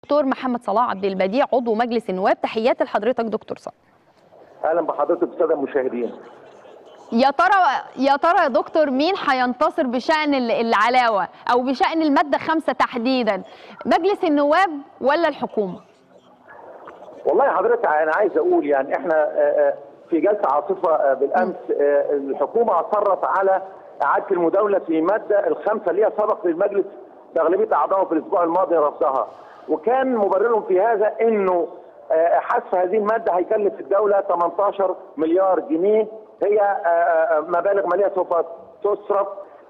دكتور محمد صلاح عبد البديع عضو مجلس النواب تحيات لحضرتك دكتور صلاح اهلا بحضرتك الساده المشاهدين يا ترى يا ترى يا دكتور مين هينتصر بشأن ال- العلاوة أو بشأن المادة خمسة تحديدا مجلس النواب ولا الحكومة؟ والله حضرتك انا عايز اقول يعني احنا آه، آه، في جلسه عاصفه آه، بالامس آه، الحكومه اصرت على اعاده المداوله في ماده الخمسه اللي هي سبق للمجلس باغلبيه اعضائه في الاسبوع الماضي رفضها وكان مبررهم في هذا انه آه، حذف هذه الماده هيكلف الدوله 18 مليار جنيه هي آه، آه، مبالغ ماليه سوف تصرف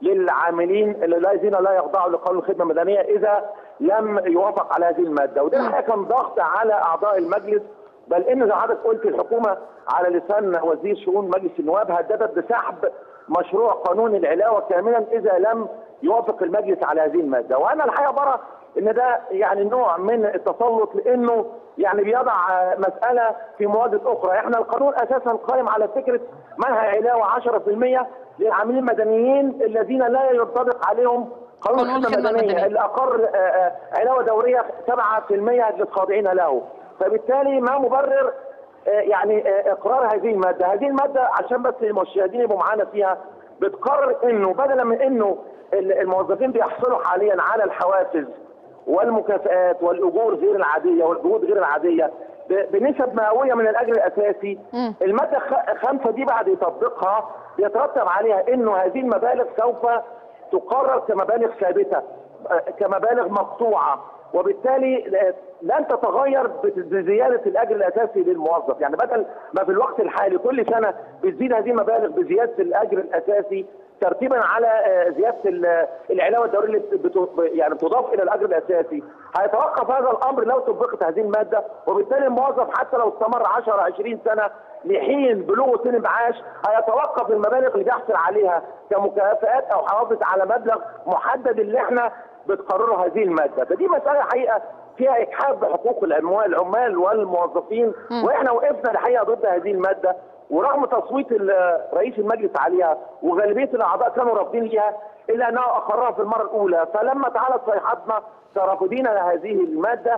للعاملين الذين لا يخضعوا لقانون الخدمه المدنيه اذا لم يوافق على هذه الماده وده الحقيقه كان ضغط على اعضاء المجلس بل ان زي حضرتك قلت الحكومه على لسان وزير شؤون مجلس النواب هددت بسحب مشروع قانون العلاوه كاملا اذا لم يوافق المجلس على هذه الماده وانا الحقيقه برى ان ده يعني نوع من التسلط لانه يعني بيضع آه، مساله في مواجهه اخرى احنا القانون اساسا قائم على فكره منع علاوه 10% للعاملين المدنيين الذين لا ينطبق عليهم قانون قانون الخدمه الخدمة المدنيه المدنية. اللي اقر آه، آه، علاوه دوريه 7% للخاضعين له فبالتالي ما مبرر آه، يعني آه، اقرار هذه الماده هذه الماده عشان بس المشاهدين يبقوا معانا فيها بتقرر انه بدلا من انه ال- الموظفين بيحصلوا حاليا على الحوافز والمكافآت والاجور غير العاديه والجهود غير العاديه ب- بنسب مئويه من الاجر الاساسي مم. الماده خ- خمسه دي بعد تطبيقها بيترتب عليها انه هذه المبالغ سوف تقرر كمبالغ ثابته آه، كمبالغ مقطوعه وبالتالي آه، لن تتغير بت- بزياده الاجر الاساسي للموظف يعني بدل ما في الوقت الحالي كل سنه بتزيد هذه المبالغ بزياده الاجر الاساسي ترتيبا على آه، زياده ال- العلاوه الدوريه اللي بت- يعني بتضاف الى الاجر الاساسي هيتوقف هذا الامر لو طبقت هذه الماده وبالتالي الموظف حتى لو استمر 10 20 سنه لحين بلوغ سن المعاش هيتوقف المبالغ اللي بيحصل عليها كمكافآت او حوافز على مبلغ محدد اللي احنا بتقرره هذه الماده فدي مساله حقيقه فيها اجحاف بحقوق الاموال العمال والموظفين واحنا وقفنا الحقيقه ضد هذه الماده ورغم تصويت ال- رئيس المجلس عليها وغالبيه الاعضاء كانوا رافضين ليها الا انه اقرها في المره الاولى فلما تعالت صيحتنا كرافضين لهذه الماده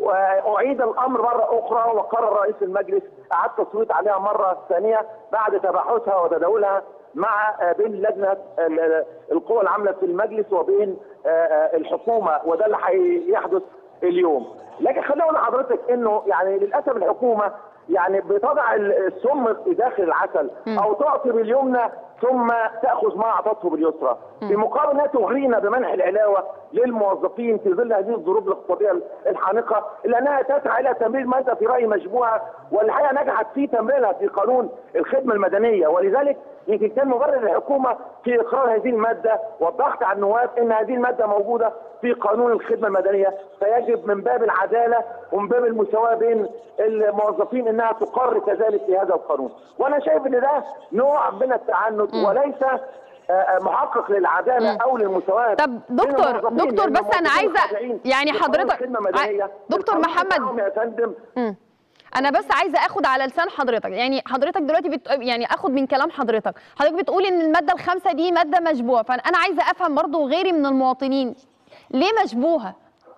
واعيد الامر مره اخرى وقرر رئيس المجلس اعاد تصويت عليها مره ثانيه بعد تباحثها وتداولها مع آه، بين لجنه ال- ال- القوى العامله في المجلس وبين آه، آه، الحكومه وده اللي هيحدث اليوم لكن خليني اقول لحضرتك انه يعني للاسف الحكومه يعني بتضع السم في داخل العسل او تعطي باليمنى ثم تاخذ ما اعطته باليسرى في مقابل انها تغرينا بمنح العلاوه للموظفين في ظل هذه الظروف الاقتصاديه الحانقه الا انها تسعى الى تمرير ماده في رايي مشبوهه والحقيقه نجحت في تمريرها في قانون الخدمه المدنيه ولذلك يمكن كان مبرر الحكومه في اقرار هذه الماده والضغط على النواب ان هذه الماده موجوده في قانون الخدمه المدنيه فيجب من باب العداله ومن باب المساواه بين الموظفين انها تقر كذلك في هذا القانون وانا شايف ان ده نوع من التعنت وليس آه، آه، محقق للعداله او للمساواه طب بين دكتور الموظفين، دكتور لأن بس انا الموظفين عايزه الخاضعين يعني لقانون حضرتك الخدمة المدنية، عاي- دكتور القانون محمد بتاعهم يا فندم مم. انا بس عايزه اخد على لسان حضرتك يعني حضرتك دلوقتي بت... يعني اخد من كلام حضرتك حضرتك بتقول ان الماده الخامسه دي ماده مشبوهه فانا عايزه افهم برضو غيري من المواطنين ليه مشبوهه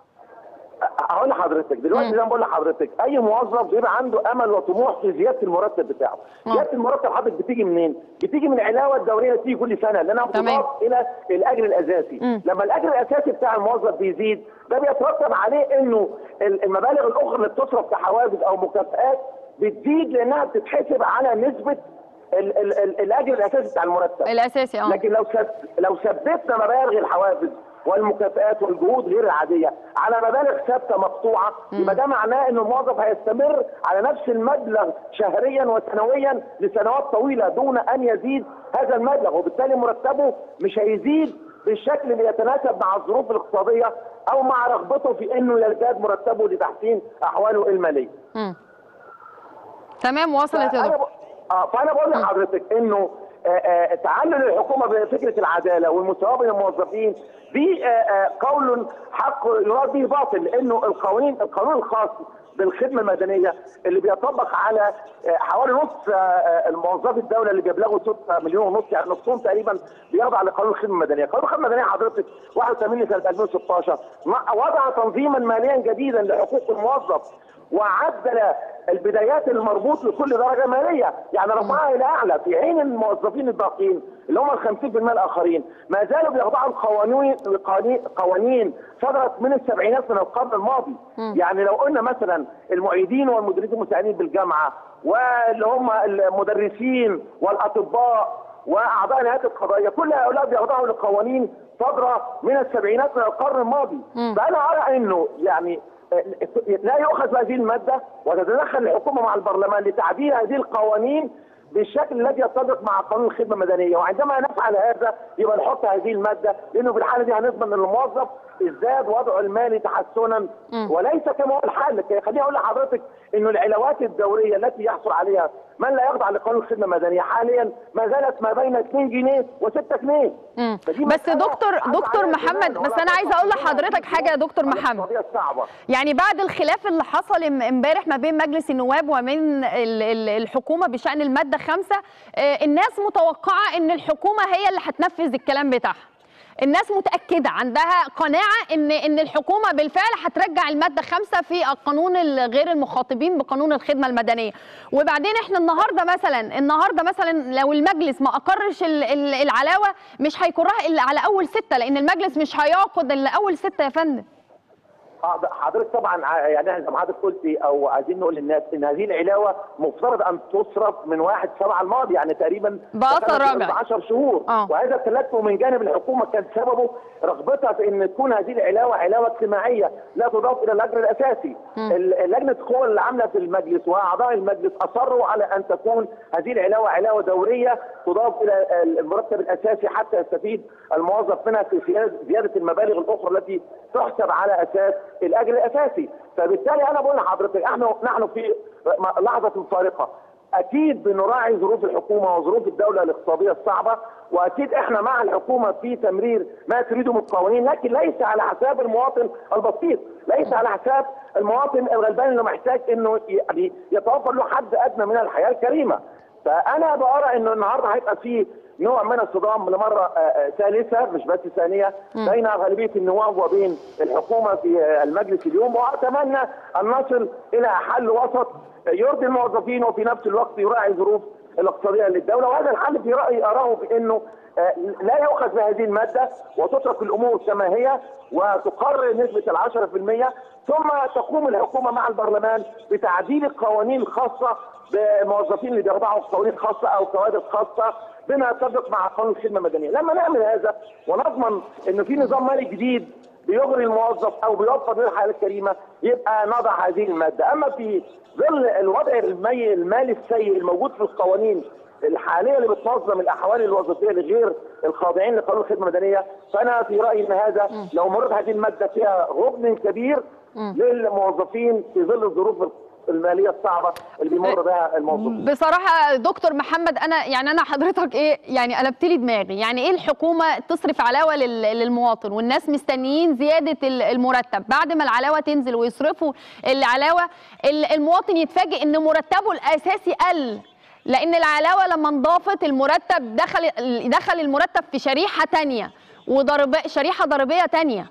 هقول لحضرتك دلوقتي زي ما بقول لحضرتك اي موظف بيبقى عنده امل وطموح في زياده المرتب بتاعه زياده المرتب حضرتك بتيجي منين بتيجي من العلاوه الدوريه اللي بتيجي كل سنه لانها تمام. بتضاف الى الاجر الاساسي مم. لما الاجر الاساسي بتاع الموظف بيزيد ده بيترتب عليه انه ال- المبالغ الاخرى اللي بتصرف كحوافز او مكافآت بتزيد لانها بتتحسب على نسبه ال ال ال الاجر الاساسي بتاع المرتب الاساسي اه لكن لو سب... لو ثبتنا مبالغ الحوافز والمكافآت والجهود غير العاديه على مبالغ ثابته مقطوعه يبقى ده معناه ان الموظف هيستمر على نفس المبلغ شهريا وسنويا لسنوات طويله دون ان يزيد هذا المبلغ وبالتالي مرتبه مش هيزيد بالشكل اللي يتناسب مع الظروف الاقتصاديه او مع رغبته في انه يزداد مرتبه لتحسين احواله الماليه. مم. تمام وصلت يا فأنا دكتور ب... آه فانا بقول لحضرتك انه آه، آه، تعلل الحكومه بفكره العداله والمساواه بين الموظفين دي آه، آه، قول حق يراد به باطل لانه القوانين القانون الخاص بالخدمه المدنيه اللي بيطبق على آه، حوالي نص آه، آه، الموظفي الدوله اللي بيبلغوا 6 مليون ونص يعني نصهم تقريبا بيخضع لقانون الخدمه المدنيه، قانون الخدمه المدنيه حضرتك 81 سنه 2016 ما- وضع تنظيما ماليا جديدا لحقوق الموظف وعدل البدايات المربوط لكل درجه ماليه، يعني رفعها الى اعلى في حين الموظفين الباقيين اللي هم ال 50% الاخرين ما زالوا بيخضعوا لقوانين لقوانين- قوانين صدرت من السبعينات من القرن الماضي، يعني لو قلنا مثلا المعيدين والمدرسين المساعدين بالجامعه واللي هم المدرسين والاطباء واعضاء الهيئات القضائيه كل هؤلاء بيخضعوا لقوانين صادره من السبعينات من القرن الماضي فانا ارى انه يعني لا يؤخذ بهذه الماده وتتدخل الحكومه مع البرلمان لتعديل هذه القوانين بالشكل الذي يتفق مع قانون الخدمه المدنيه وعندما نفعل هذا يبقى نحط هذه الماده لانه في الحاله دي هنضمن ان الموظف ازداد وضعه المالي تحسنا وليس كما هو الحال لكن خليني اقول لحضرتك انه العلاوات الدوريه التي يحصل عليها من لا يخضع لقانون الخدمه المدنيه حاليا ما زالت ما بين 2 جنيه و6 جنيه مم. فدي بس مسألة دكتور عدى دكتور عليها محمد زمان بس ولا انا عايزه اقول تقطع لحضرتك حاجه يا دكتور على محمد القضية الصعبه يعني بعد الخلاف اللي حصل ام- امبارح ما بين مجلس النواب ومن ال- ال- الحكومه بشان الماده خمسة آه، الناس متوقعه ان الحكومه هي اللي هتنفذ الكلام بتاعها الناس متاكده عندها قناعه ان ان الحكومه بالفعل هترجع الماده خمسة في القانون ال- غير المخاطبين بقانون الخدمه المدنيه وبعدين احنا النهارده مثلا النهارده مثلا لو المجلس ما اقرش ال- ال- العلاوه مش هيكرها الا على اول ستة لان المجلس مش هيعقد الا اول ستة يا فندم آه، ده حضرتك طبعا ع- يعني احنا زي ما حضرتك قلتي او عايزين نقول للناس ان هذه العلاوه مفترض ان تصرف من 1 7 الماضي يعني تقريبا بأثر رابع. 10 شهور آه. وهذا التلكؤ من جانب الحكومه كان سببه رغبتها في ان تكون هذه العلاوه علاوه اجتماعيه لا تضاف الى الاجر الاساسي ال- لجنه القوى اللي عامله في المجلس واعضاء المجلس اصروا على ان تكون هذه العلاوه علاوه دوريه تضاف الى المرتب الاساسي حتى يستفيد الموظف منها في زيادة- زياده المبالغ الاخرى التي تحسب على اساس الاجر الاساسي فبالتالي انا بقول لحضرتك احنا نحن في لحظه فارقه اكيد بنراعي ظروف الحكومه وظروف الدوله الاقتصاديه الصعبه واكيد احنا مع الحكومه في تمرير ما تريده من القوانين لكن ليس على حساب المواطن البسيط ليس على حساب المواطن الغلبان اللي محتاج انه يعني يتوفر له حد ادنى من الحياه الكريمه فانا بقرا انه النهارده هيبقى في نوع من الصدام لمره آه، آه، ثالثه مش بس ثانيه بين غالبيه النواب وبين الحكومه في آه، المجلس اليوم واتمنى ان نصل الى حل وسط يرضي الموظفين وفي نفس الوقت يراعي ظروف الاقتصاديه للدوله وهذا الحل في رايي اراه بانه آه، لا يؤخذ بهذه الماده وتترك الامور كما هي وتقرر نسبه العشرة في المية ثم تقوم الحكومه مع البرلمان بتعديل القوانين الخاصه بموظفين اللي بيخضعوا قوانين خاصه او كوادر خاصه بما يتفق مع قانون الخدمه المدنيه، لما نعمل هذا ونضمن انه في نظام مالي جديد بيغري الموظف او بيوفر له الحياه الكريمه يبقى نضع هذه الماده، اما في ظل الوضع المي المالي السيء الموجود في القوانين الحاليه اللي بتنظم الاحوال الوظيفيه لغير الخاضعين لقانون الخدمه المدنيه فانا في رايي ان هذا لو مرت هذه الماده فيها غبن كبير للموظفين في ظل الظروف الماليه الصعبه اللي بيمر بها الموظفين بصراحة دكتور محمد أنا يعني أنا حضرتك إيه يعني قلبت لي دماغي يعني إيه الحكومة تصرف علاوة لل- للمواطن والناس مستنيين زيادة ال- المرتب بعد ما العلاوة تنزل ويصرفوا العلاوة ال- المواطن يتفاجئ إن مرتبه الأساسي قل لأن العلاوة لما انضافت المرتب دخل دخل المرتب في شريحة تانية وضرب شريحة ضريبية تانية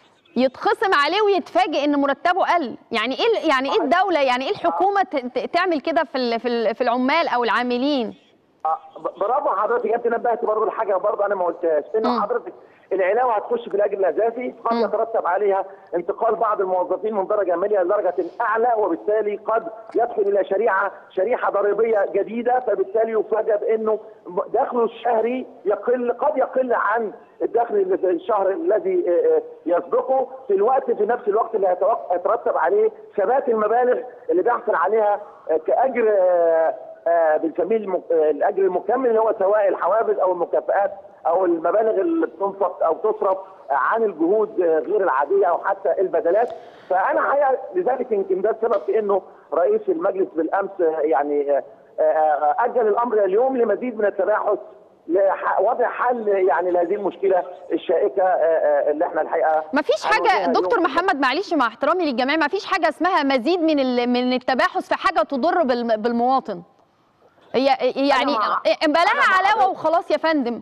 يتخصم عليه ويتفاجئ ان مرتبه قل يعني ايه يعني ايه الدوله يعني ايه الحكومه ت- ت- تعمل كده في ال- في ال- في العمال او العاملين آه، ب- برافو حضرتك انت نبهت برضه لحاجه برضه انا ما قلتهاش مم. انه حضرتك العلاوه هتخش في الاجر الاساسي قد مم. يترتب عليها انتقال بعض الموظفين من درجه ماليه لدرجه اعلى وبالتالي قد يدخل الى شريحه شريحه ضريبيه جديده فبالتالي يفاجئ بانه دخله الشهري يقل قد يقل عن الدخل اللي في الشهر الذي آه، آه، يسبقه في الوقت في نفس الوقت اللي هيتوق- هيترتب عليه ثبات المبالغ اللي بيحصل عليها آه، كاجر آه، آه، بنسميه الم- آه، الاجر المكمل اللي هو سواء الحوافز او المكافآت او المبالغ اللي بتنفق او تصرف عن الجهود آه، غير العاديه او حتى البدلات فانا حقيقه لذلك يمكن ده السبب في انه رئيس المجلس بالامس آه، يعني آه، آه، اجل الامر اليوم لمزيد من التباحث لوضع حل يعني لهذه المشكله الشائكه آه، آه، اللي احنا الحقيقه ما فيش حاجه هنواجهها دكتور اليوم. محمد معلش مع احترامي للجميع ما فيش حاجه اسمها مزيد من ال- من التباحث في حاجه تضر بالم- بالمواطن هي يعني مع- بلاها أنا مع علاوه حضرتك. وخلاص يا فندم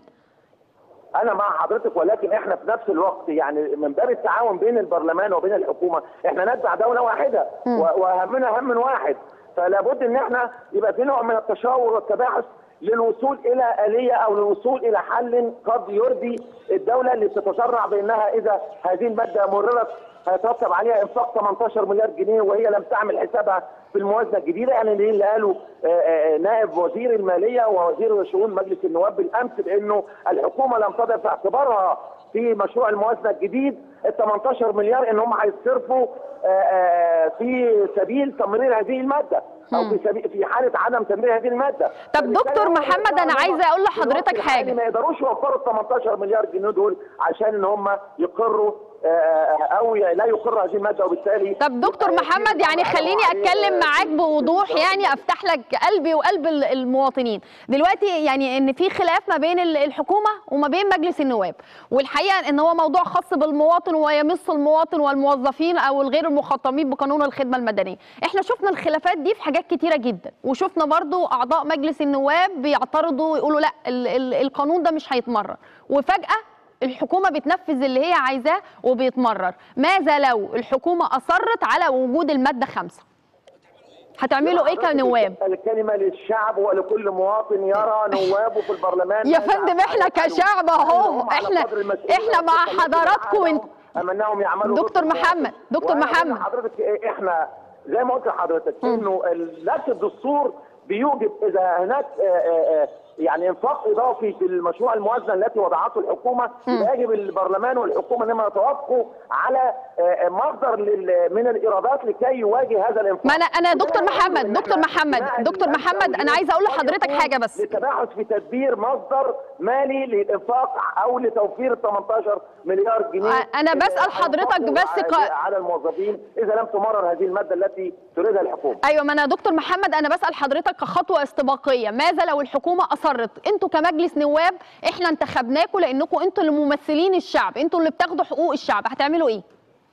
انا مع حضرتك ولكن احنا في نفس الوقت يعني من باب التعاون بين البرلمان وبين الحكومه احنا نتبع دوله واحده مم. و- وهمنا هم واحد فلا بد ان احنا يبقى في نوع من التشاور والتباحث للوصول الى اليه او للوصول الى حل قد يرضي الدوله اللي بتتسرع بانها اذا هذه الماده مررت هيترتب عليها انفاق 18 مليار جنيه وهي لم تعمل حسابها في الموازنه الجديده يعني دي اللي قاله آه، آه، نائب وزير الماليه ووزير شؤون مجلس النواب بالامس بانه الحكومه لم تضع في اعتبارها في مشروع الموازنه الجديد ال 18 مليار ان هم هيتصرفوا آه، آه، في سبيل تمرير هذه الماده او في سبيل في حاله عدم تمرير هذه الماده طب فبالتالي دكتور هم محمد، أنا هم عايزة أقول في الوقت لحضرتك الحالي حاجة. ما يقدروش يوفروا ال 18 مليار جنيه دول عشان ان هم يقروا آه، آه، او لا يقروا هذه الماده وبالتالي طب دكتور يبقى محمد في يعني على خليني وعي- اتكلم معاك بوضوح يعني افتح لك قلبي وقلب ال- المواطنين دلوقتي يعني ان في خلاف ما بين ال- الحكومه وما بين مجلس النواب والحقيقه ان هو موضوع خاص بالمواطن ويمس المواطن والموظفين او الغير المخاطبين بقانون الخدمه المدنيه احنا شفنا الخلافات دي في حاجات كتيره جدا وشفنا برضو اعضاء مجلس النواب بيعترضوا ويقولوا لا ال- ال- القانون ده مش هيتمرر وفجاه الحكومه بتنفذ اللي هي عايزاه وبيتمرر ماذا لو الحكومه اصرت على وجود الماده خمسة هتعملوا ايه كنواب الكلمه للشعب ولكل مواطن يرى نوابه في البرلمان يا ماذا فندم احنا يفعلوا. كشعب اهو أنهم على احنا قدر المسؤولية احنا مع والتكاليف حضراتكم العالم وانت أم انهم يعملوا دكتور ضد المواطن. محمد، دكتور وأنا بقول محمد. لحضرتك إيه، احنا زي ما قلت لحضرتك انه ال- نفس الدستور بيوجب اذا هناك آه، آه، آه، يعني انفاق اضافي في المشروع الموازنه التي وضعته الحكومه يبقى يجب البرلمان والحكومه انهم يتوافقوا على آه، مصدر لل- من الايرادات لكي يواجه هذا الانفاق ما أنا- أنا دكتور وده محمد، إن دكتور إحنا محمد، بناء دكتور المادة محمد، أنا واليوم عايزة أقول قد لحضرتك يكون حاجة بس. للتباحث في تدبير مصدر مالي للانفاق او لتوفير 18 مليار جنيه أنا بسأل حضرتك بس ق- على- على الموظفين اذا لم تمرر هذه الماده التي تريدها الحكومه ايوه ما انا دكتور محمد انا بسال حضرتك كخطوه استباقيه ماذا لو الحكومه اصرت انتوا كمجلس نواب احنا انتخبناكم لانكم انتوا اللي ممثلين الشعب انتوا اللي بتاخدوا حقوق الشعب هتعملوا ايه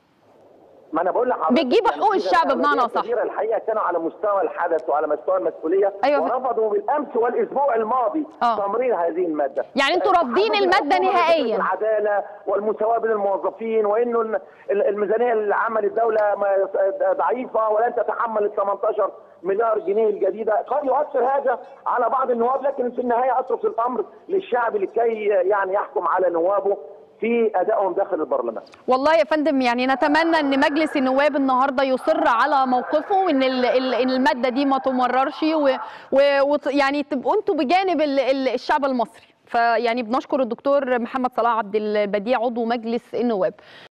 ما انا بقول لحضرتك بتجيبوا يعني حقوق في الشعب ناس بمعنى أغلبية أصح. كبيرة الحقيقه كانوا على مستوى الحدث وعلى مستوى المسؤوليه أيوة. ورفضوا بالامس والاسبوع الماضي آه. تمرير هذه الماده يعني أنتوا رافضين تحمل المادة الحكومة نهائياً. بفكرة العداله والمساواه بين الموظفين وانه ال- ال- الميزانيه العامه للدوله ما- ضعيفه ولن تتحمل ال 18 مليار جنيه الجديده قد يؤثر هذا على بعض النواب لكن في النهايه اترك الامر للشعب لكي يعني يحكم على نوابه في ادائهم داخل البرلمان والله يا فندم يعني نتمنى ان مجلس النواب النهارده يصر على موقفه وان ال- ال- إن الماده دي ما تمررش ويعني تبقوا انتوا بجانب ال- ال- الشعب المصري فيعني بنشكر الدكتور محمد صلاح عبد البديع عضو مجلس النواب